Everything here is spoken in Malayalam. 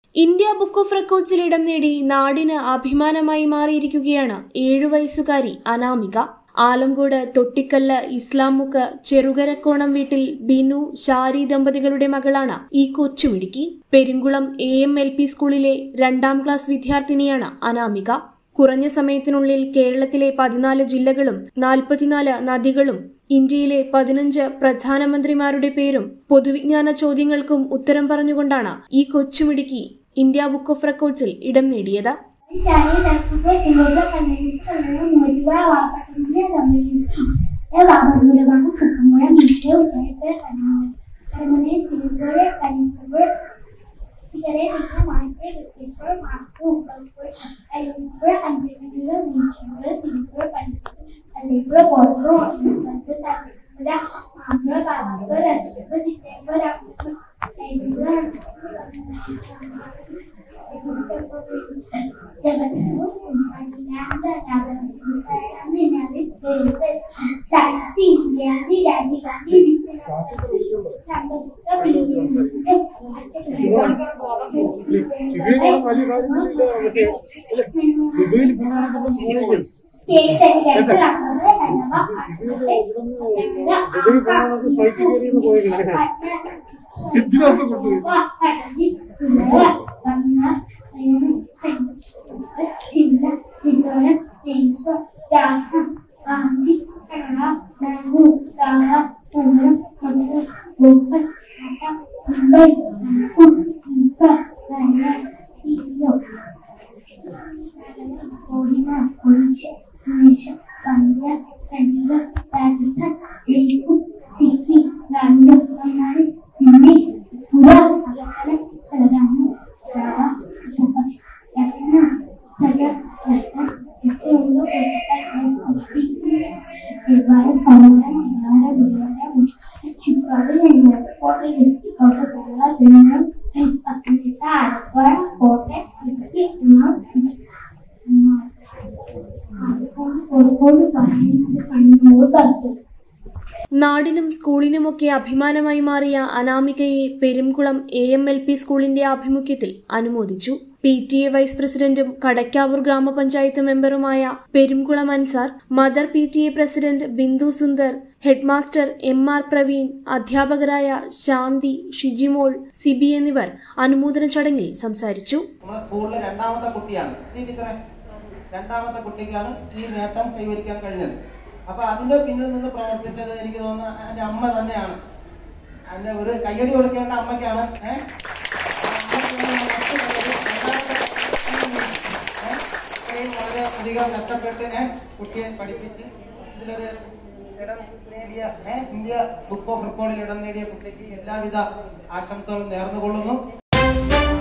ഇന്ത്യ ബുക്ക് ഓഫ് റെക്കോർഡ്സിൽ ഇടം നേടി നാടിന് അഭിമാനമായി മാറിയിരിക്കുകയാണ് ഏഴു വയസ്സുകാരി അനാമിക ആലങ്കോട് തൊട്ടിക്കല്ല് ഇസ്ലാമുക്ക് ചെറുകരക്കോണം വീട്ടിൽ ബിനു ഷാരി ദമ്പതികളുടെ മകളാണ് ഈ കൊച്ചുമിടുക്കി Perunkulam A M L P സ്കൂളിലെ രണ്ടാം ക്ലാസ് വിദ്യാർത്ഥിനിയാണ് അനാമിക കുറഞ്ഞ സമയത്തിനുള്ളിൽ കേരളത്തിലെ പതിനാല് ജില്ലകളും നാൽപ്പത്തിനാല് നദികളും ഇന്ത്യയിലെ പതിനഞ്ച് പ്രധാനമന്ത്രിമാരുടെ പേരും പൊതുവിജ്ഞാന ചോദ്യങ്ങൾക്കും ഉത്തരം പറഞ്ഞുകൊണ്ടാണ് ഈ കൊച്ചുമിടുക്കി ഇന്ത്യ ബുക്ക് ഓഫ് റെക്കോർഡ്സിൽ ഇടം നേടിയത് Cari teksturnya semoga kalian bisa menjual walaupun sambil ya bapak muda banget kemudian itu saya kan kemudian sini kan sebut jika dia bisa masuk ke situ masuk kalau ayo gue kan juga muncul tidur kan kan gue bodoh itu tapi udah ambil kalau gue dan gue di tempat aku ayo ഇതിനകത്ത് കൊണ്ടുപോയി രാജസ്ഥാൻ സിക്കിം സിക്കിം രണ്ടും ഒന്നാണ് ഹിന്ദി പുര അകല തെലങ്കാന ജാവ ജപ്പാൻ എന്ന സക രത്ത എത്രയുള്ളൂ ഇവരെ സമയം ഇവരെ വിവരം ചിക്കാതെ ഞങ്ങൾ കോട്ടയിൽ കോട്ട ദിനം പത്തനംതിട്ട ആലപ്പുഴ കോട്ടയം ഇടുക്കി കോഴിക്കോട് പറയുന്നത് കണ്ണൂർ കറുത്തു നാടിനും സ്കൂളിനുമൊക്കെ അഭിമാനമായി മാറിയ അനാമികയെ Perumkulam A M L P സ്കൂളിന്റെ ആഭിമുഖ്യത്തിൽ അനുമോദിച്ചു പി ടി എ വൈസ് പ്രസിഡന്റും കടക്കാവൂർ ഗ്രാമപഞ്ചായത്ത് മെമ്പറുമായ Perumkulam Ansar mother P T A president Bindu Sundar headmaster M R Praveen അധ്യാപകരായ ശാന്തി ഷിജിമോൾ സിബി എന്നിവർ അനുമോദന ചടങ്ങിൽ സംസാരിച്ചു നമ്മുടെ സ്കൂളിലെ രണ്ടാമത്തെ കുട്ടിയാണ് ഈ ടീച്ചറെ രണ്ടാമത്തെ കുട്ടിക്കാണ് ഈ നേട്ടം കൈവരിക്കാൻ കഴിഞ്ഞത് അപ്പൊ അതിന്റെ പിന്നിൽ നിന്ന് പ്രവർത്തിച്ചത് എനിക്ക് തോന്നുന്നു എന്റെ അമ്മ തന്നെയാണ് അതിന്റെ ഒരു കയ്യടി കൊടുക്കേണ്ട അമ്മയ്ക്കാണ് ഏഹ് വളരെ അധികം കഷ്ടപ്പെട്ട് ഏഹ് കുട്ടിയെ പഠിപ്പിച്ച് ഇതിലൊരു ഇടം നേടിയ ഏഹ് ഇന്ത്യ ബുക്ക് ഓഫ് റെക്കോർഡിൽ ഇടം നേടിയ കുട്ടിക്ക് എല്ലാവിധ ആശംസകളും നേർന്നുകൊള്ളുന്നു